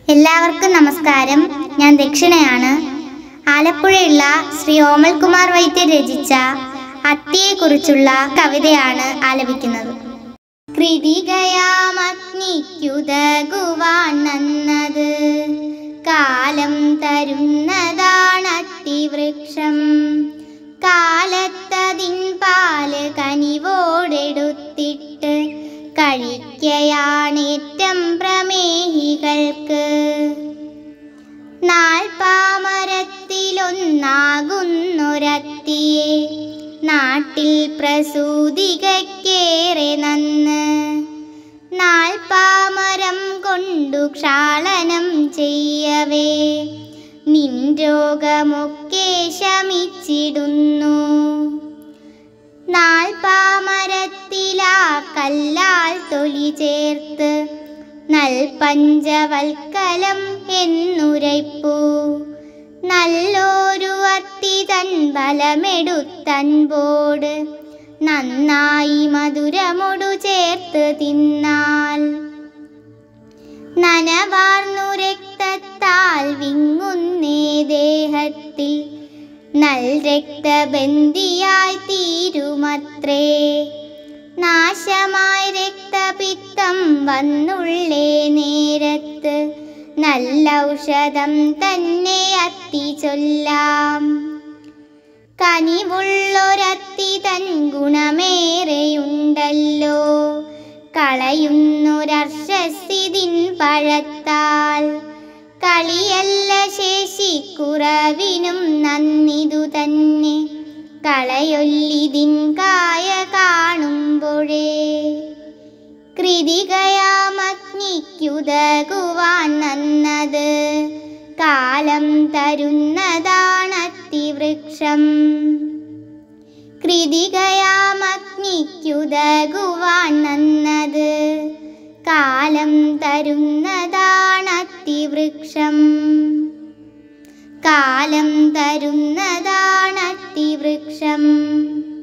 എല്ലാവർക്കും നമസ്കാരം ഞാൻ ദക്ഷിണയാണ് ആലപ്പുഴയുള്ള ശ്രീ ഓമൽകുമാർ വൈദ്യർ രചിച്ച അത്തിയെക്കുറിച്ചുള്ള കവിതയാണ് ആലപിക്കുന്നത് കൃതികയാമഗ്നിക്കുതകുവാൻ നന്നത് കാലം തരുന്നതാണ് അത്തിവൃക്ഷം കാലത്തതിൻ പാല് കനിവോടെടുത്തിട്ട് കഴിക്കയാണേറ്റം പ്രമേഹികൾക്ക് നാൽപ്പാമരത്തിലൊന്നാകുന്നൊരത്തിയെ നാട്ടിൽ പ്രസൂതികക്കേറെ നന്ന് നാൽപ്പാമരം കൊണ്ടു ക്ഷാളനം ചെയ്യവേ നിൻ രോഗമൊക്കെ ശമിച്ചിടുന്നു നാൽപ്പാമരത്തിലാ കല്ലാൽ തൊലി ചേർത്ത് നൽപഞ്ചവൽക്കലം എന്നുരയ്പ്പു നല്ലൊരു അത്തി തൻ ബലമെടുത്തൻപോട് നന്നായി മധുരമൊടു ചേർത്ത് തിന്നാൽ നനവാർന്നു രക്തത്താൽ വിങ്ങുന്നേ ദേഹത്തിൽ നൽ രക്തബന്ധിയായി തീരുമത്രേ നാശമായി രക്തപിത്തം വന്നുള്ളേ നേരത്ത് നല്ല ഔഷധം തന്നെ അത്തി ചൊല്ലാം കനിവുള്ളൊരത്തി തൻ ഗുണമേറെയുണ്ടല്ലോ കളയുന്നൊരർഷസിതിൻ പഴത്താൽ കളിയല്ല ശേഷിക്കുറവിനും നന്നിതു തന്നെ കളയൊല്ലിതിൻ കായ കാണുമ്പോഴേ കൃതികയാമഗ്നിക്കുതകുവാൻ നന്നത് കാലം തരുന്നതാണത്തിവൃക്ഷം കൃതികയാമഗ്നിക്കുതകുവാൻ നന്നത് കാലം തരുന്നതാണത്തിവൃക്ഷം കാലം തരുന്നതാണത്തിവൃക്ഷം